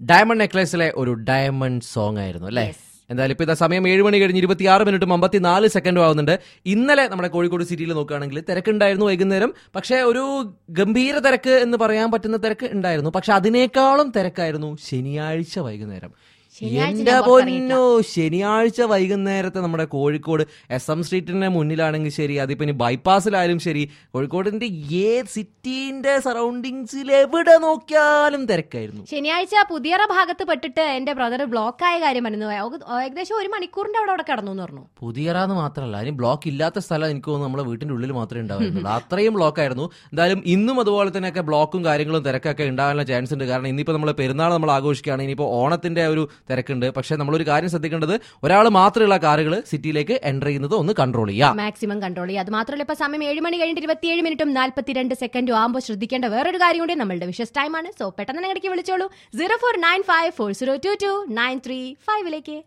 Diamond നെക്ലേസിലെ ഒരു diamond song ആയിരുന്നു അല്ലേ Yes. എന്തായാലും ഇപ്പൊ ഇതാ സമയം ഏഴ് മണി കഴിഞ്ഞ് ഇരുപത്തിയാറ് മിനിറ്റും അമ്പത്തിനാല് സെക്കൻഡും ആവുന്നുണ്ട് ഇന്നലെ നമ്മുടെ കോഴിക്കോട് സിറ്റിയിൽ നോക്കുകയാണെങ്കിൽ തിരക്കുണ്ടായിരുന്നു വൈകുന്നേരം പക്ഷേ ഒരു ഗംഭീര തിരക്ക് എന്ന് പറയാൻ പറ്റുന്ന തിരക്ക് ഉണ്ടായിരുന്നു പക്ഷെ അതിനേക്കാളും തിരക്കായിരുന്നു ശനിയാഴ്ച വൈകുന്നേരം ശനിയാഴ്ച എന്റെ ഞാൻ പുറത്തിറങ്ങിയിട്ടില്ല. പൊന്നോ ശനിയാഴ്ച വൈകുന്നേരത്തെ നമ്മുടെ കോഴിക്കോട് എസ് എം സ്ട്രീറ്റിന്റെ മുന്നിലാണെങ്കിൽ ശരി അതിപ്പോ ഇനി ബൈപ്പാസിലായാലും ശരി കോഴിക്കോടിന്റെ ഏ സിറ്റിന്റെ സറൗണ്ടിങ്സിൽ എവിടെ നോക്കിയാലും തിരക്കായിരുന്നു ശനിയാഴ്ച പുതിയറ ഭാഗത്ത് പെട്ടിട്ട് എന്റെ ബ്രദർ ബ്ലോക്ക് ആയ കാര്യം പറഞ്ഞു ഏക- ഏകദേശം ഒരു മണിക്കൂറിന്റെ അവിടെ അവിടെ കിടന്നു എന്ന് പറഞ്ഞു പുതിയറാന്ന് മാത്രമല്ല അതിന് ബ്ലോക്ക് ഇല്ലാത്ത സ്ഥലം എനിക്ക് തോന്നുന്നു നമ്മുടെ വീട്ടിന്റെ ഉള്ളിൽ മാത്രമേ ഉണ്ടാവുന്നുള്ളൂ അത്രയും ബ്ലോക്ക് ആയിരുന്നു എന്തായാലും ഇന്നും അതുപോലെ തന്നെയൊക്കെ ബ്ലോക്കും കാര്യങ്ങളും തിരക്കൊക്കെ ഉണ്ടാകാനുള്ള ചാൻസ് ഉണ്ട് കാരണം ഇന്നിപ്പോൾ നമ്മൾ പെരുന്നാൾ നമ്മൾ ആഘോഷിക്കുകയാണ് ഇനിയിപ്പോൾ ഓണത്തിന്റെ ഒരു തിരക്കുണ്ട് പക്ഷേ നമ്മളൊരു കാര്യം ശ്രദ്ധിക്കേണ്ടത് ഒരാൾ മാത്രമുള്ള കാറുകൾ സിറ്റിയിലേക്ക് എൻ്റർ ചെയ്യുന്നത് ഒന്ന് കൺട്രോൾ ചെയ്യാം മാക്സിമം കൺട്രോൾ ചെയ്യുക അത് മാത്രമല്ല ഇപ്പൊ സമയം ഏഴ് മണി കഴിഞ്ഞിട്ട് ഇരുപത്തിയേഴ് മിനിറ്റും നാല്പത്തിരണ്ട് സെക്കൻഡും ആകുമ്പോൾ ശ്രദ്ധിക്കേണ്ട വേറൊരു കാര്യം കൂടി നമ്മളുടെ വിഷസ് ടൈമാണ് സോ പെട്ടെന്ന് തന്നെ ഇടയ്ക്ക് വിളിച്ചോളൂ zero four nine five four zero two two nine three ഫൈവിലേക്ക്